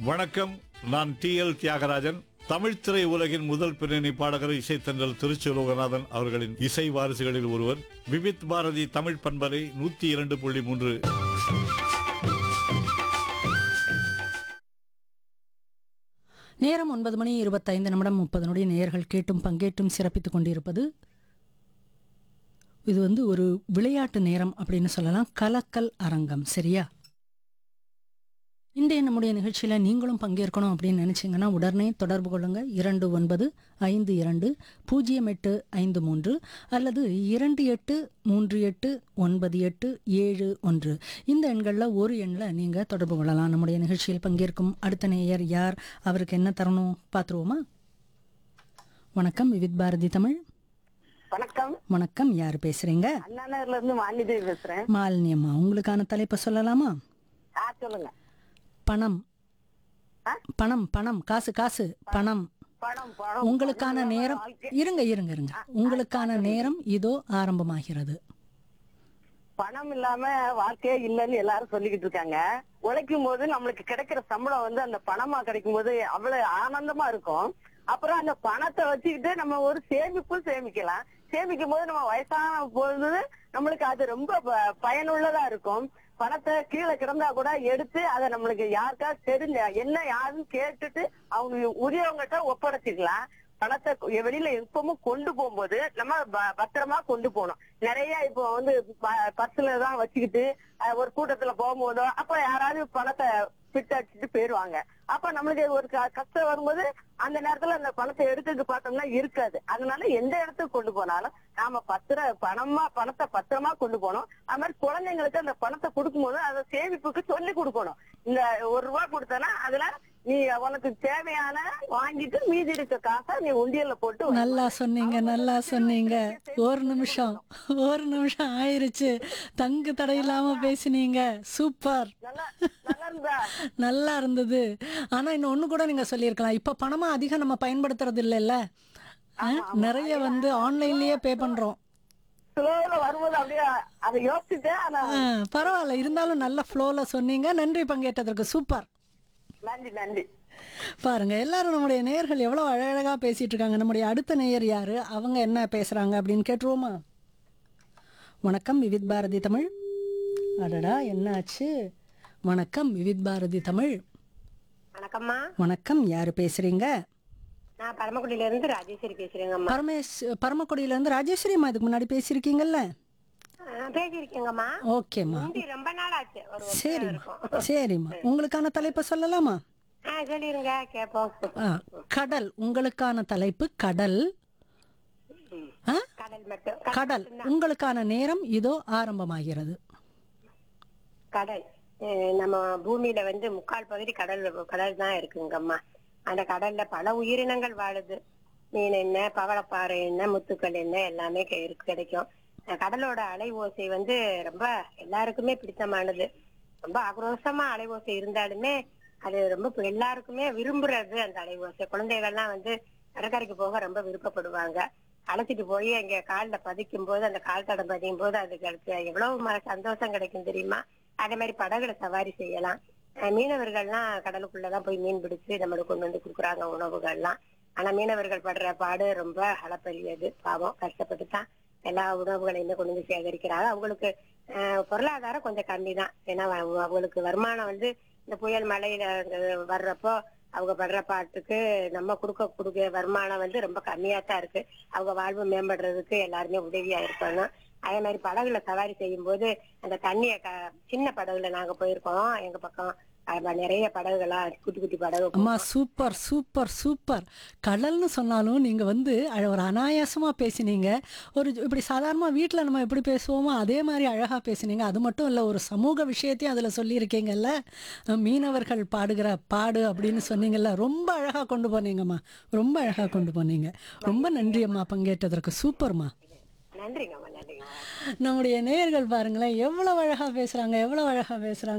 வணக்கம் நான் D L Thiagarajan Tamil திரை உலகின் முதல் பின்னணி பாடகர் இசைத்தன்றல் திருச்சி லோகநாதன் அவர்களின் இசை வாரிசுகளில் ஒருவர் விவித் பாரதி தமிழ் பண்பலை நூத்தி இரண்டு புள்ளி மூன்று நேரம் ஒன்பது மணி இருபத்தைந்து நிமிடம் முப்பது நொடி நேயர்கள் கேட்டும் பங்கேற்றும் சிறப்பித்துக் கொண்டிருப்பது இது வந்து ஒரு விளையாட்டு நேரம் அப்படின்னு சொல்லலாம் கலக்கல் அரங்கம் சரியா இன்றைய நம்முடைய நிகழ்ச்சியில் நீங்களும் பங்கேற்கணும் அப்படின்னு நினச்சிங்கன்னா உடனே தொடர்பு கொள்ளுங்க இரண்டு ஒன்பது ஐந்து இரண்டு பூஜ்ஜியம் எட்டு ஐந்து மூன்று அல்லது இரண்டு எட்டு மூன்று எட்டு ஒன்பது எட்டு ஏழு ஒன்று இந்த எண்களில் ஒரு எண்ணில் நீங்கள் தொடர்பு கொள்ளலாம் நம்முடைய நிகழ்ச்சியில் பங்கேற்கும் அடுத்த நேயர் யார் அவருக்கு என்ன தரணும் பார்த்துருவோமா வணக்கம் விவித் பாரதி தமிழ் வணக்கம் வணக்கம் யார் பேசுறீங்க அண்ணா நகர்ல இருந்து மாலிதேவி பேசுறேன் மாலினியம்மா உங்களுக்கான தலைப்பை சொல்லலாமா ஆ சொல்லுங்க பணம் ஆ? பணம் பணம் காசு காசு பணம் பணம் பணம் உங்களுக்கான பணம் நேரம் வாழ்க்கை. இருங்க இருங்க இருங்க உங்களுக்கான நேரம் இதோ ஆரம்பமாகிறது பணம் இல்லாம வாழ்க்கையே இல்லைன்னு எல்லாரும் சொல்லிக்கிட்டு இருக்காங்க உழைக்கும் போது நம்மளுக்கு கிடைக்கிற சம்பளம் வந்து அந்த பணமா கிடைக்கும் போது அவ்வளவு ஆனந்தமா இருக்கும் அப்புறம் அந்த பணத்தை வச்சுக்கிட்டு நம்ம ஒரு சேமிப்பு சேமிக்கலாம் சேமிக்கும் போது நம்ம வயசான பொழுது நம்மளுக்கு அது ரொம்ப ப- பயனுள்ளதா இருக்கும் பணத்தை கீழே கிடந்தா கூட எடுத்து அதை நம்மளுக்கு யாருக்கா தெரிஞ்ச என்ன யாருன்னு கேட்டுட்டு அவங்க உரியவங்ககிட்ட ஒப்படைச்சிக்கலாம் பணத்தை கொ- வெளியில எப்பவும் கொண்டு போகும்போது நம்ம ப- பத்திரமா கொண்டு போகணும் நிறைய இப்போ வந்து பர்ஸ்ல தான் வச்சுக்கிட்டு அஹ், ஒரு கூட்டத்துல போகும்போதோ அப்ப யாராவது பணத்தை பிட்டு அடிச்சுட்டு போயிருவாங்க அப்ப நம்மளுக்கு ஒரு க- கஷ்டம் வரும்போது அந்த நேரத்துல அந்த பணத்தை எடுத்துட்டு பார்த்தோம்னா இருக்காது அதனால எந்த இடத்துக்கு கொண்டு போனாலும் நாம பத்திர பணமா பணத்தை பத்திரமா கொண்டு போகணும் அது மாதிரி குழந்தைங்களுக்கு அந்த பணத்தை கொடுக்கும்போது அதை சேமிப்புக்கு சொல்லி கொடுக்கணும் இந்த ஒரு ரூபாய் கொடுத்தனா அதுல நீ உனக்கு தேவையான வாங்கிட்டு மீதி இருக்க காசை நீ உண்டியல்ல போட்டு வை. நல்லா சொன்னீங்க நல்லா சொன்னீங்க ஒரு நிமிஷம் ஒரு நிமிஷம் ஆயிருச்சு தங்கு தடையில்லாம பேசினீங்க சூப்பர் நல்லா நல்லா இருந்தா நல்லா இருந்தது ஆனா இன்னும் ஒண்ணு கூட நீங்க சொல்லியிருக்கலாம் இப்ப பணமா அதிகம் நம்ம பயன்படுத்துறது இல்லைல்ல ஆ, நிறைய வந்து ஆன்லைன்லயே பே பண்றோம் ஸ்லோல வரும்போது அப்படியே அதை யோசிச்சுட்டு ஆனா ஆ, பரவாயில்ல இருந்தாலும் நல்ல ஃப்ளோல சொன்னீங்க நன்றி பங்கேற்றதற்கு சூப்பர் நன்றி நன்றி பாருங்க எல்லாரும் நம்முடைய நேயர்கள் எவ்வளவு அழகழகா பேசிட்டு இருக்காங்க நம்முடைய அடுத்த நேயர் யாரு அவங்க என்ன பேசுறாங்க அப்படின்னு கேட்டுருவோமா வணக்கம் விவித் பாரதி தமிழ் அடடா என்னாச்சு வணக்கம் விவித் பாரதி தமிழ் வணக்கம்மா வணக்கம் யாரு பேசுறீங்க நான் பரமக்குடியில இருந்து ராஜேஸ்வரி பேசுறேங்கம்மா பரமேஷ் பரமக்குடியில இருந்து ராஜேஸ்வரி அம்மா இதுக்கு முன்னாடி பேசியிருக்கீங்கல்ல பேசிருக்கீங்கம்மா ஓகேம்மா ரொம்ப நாள் ஆச்சு ஒரு சரிம்மா சரிம்மா உங்களுக்கான தலைப்பை சொல்லலாமா சொல்லிருங்க கேப்போம் ஆ, கடல் உங்களுக்கான தலைப்பு கடல் ஆ? கடல் மட்டும் கடல் உங்களுக்கான நேரம் இதோ ஆரம்பமாகிறது கடல் அஹ் நம்ம பூமியில வந்து முக்கால் பகுதி கடல் கடல் தான் இருக்குங்கம்மா அந்த கடல்ல பல உயிரினங்கள் வாழுது மீன் என்ன பவளப்பாறை என்ன முத்துக்கள் என்ன எல்லாமே கெ- இருக்கு- கிடைக்கும் அஹ் கடலோட அலை ஓசை வந்து ரொம்ப எல்லாருக்குமே பிடித்தமானது ரொம்ப ஆக்ரோஷமா அலை ஓசை இருந்தாலுமே அது ரொம்ப இப்ப எல்லாருக்குமே விரும்புறது அந்த அலை ஓசை குழந்தைகள்லாம் வந்து கடற்கரைக்கு போக ரொம்ப விருப்பப்படுவாங்க அழைச்சிட்டு போய் அங்க கால்ல பதிக்கும் போது அந்த கால் தடம் பதியும் போது அதுக்கு அடுத்து எவ்வளவு ம- சந்தோஷம் கிடைக்கும் தெரியுமா அதே மாதிரி படகுல சவாரி செய்யலாம் அஹ் மீனவர்கள்லாம் கடலுக்குள்ளதான் போய் மீன் பிடிச்சு நம்மளுக்கு கொண்டு வந்து கொடுக்குறாங்க உணவுகள்லாம் ஆனா மீனவர்கள் படுற பாடு ரொம்ப அளப்பரியது பாவம் கஷ்டப்பட்டு தான் எல்லா உணவுகளையுமே கொண்டு வந்து சேகரிக்கிறாங்க அவங்களுக்கு அஹ், பொருளாதாரம் கொஞ்சம் கம்மி தான் ஏன்னா அவ- அவங்களுக்கு வருமானம் வந்து இந்த புயல் மழையில அஹ், வர்றப்போ அவங்க படுற பாட்டுக்கு நம்ம கொடுக்க கொடுக்க வருமானம் வந்து ரொம்ப கம்மியா தான் இருக்கு அவங்க வாழ்வு மேம்படுறதுக்கு எல்லாருமே உதவியா இருக்கணும் அதே மாதிரி படகுல சவாரி செய்யும் போது அந்த தண்ணிய க- சின்ன படகுல நாங்க போயிருக்கோம் எங்க பக்கம் அது நிறைய படகுகளா குட்டி குட்டி படகு அம்மா சூப்பர் சூப்பர் சூப்பர் கடல்னு சொன்னாலும் நீங்க வந்து அழ- ஒரு அனாயாசமா பேசினீங்க ஒரு இப்படி சாதாரணமா வீட்டில் நம்ம எப்படி பேசுவோமோ அதே மாதிரி அழகா பேசினீங்க அது மட்டும் இல்லை ஒரு சமூக விஷயத்தையும் அதில் சொல்லியிருக்கீங்கல்ல அஹ் மீனவர்கள் பாடுகிற பாடு அப்படின்னு சொன்னீங்கல்ல ரொம்ப அழகா கொண்டு போனீங்கம்மா ரொம்ப அழகா கொண்டு போனீங்க ரொம்ப நன்றி அம்மா பங்கேற்றதற்கு சூப்பர்மா நன்றிங்கம்மா நன்றிங்கம்மா நம்முடைய நேயர்கள் பாருங்களேன் எவ்வளவு அழகா பேசுறாங்க எவ்வளவு அழகா பேசுறாங்க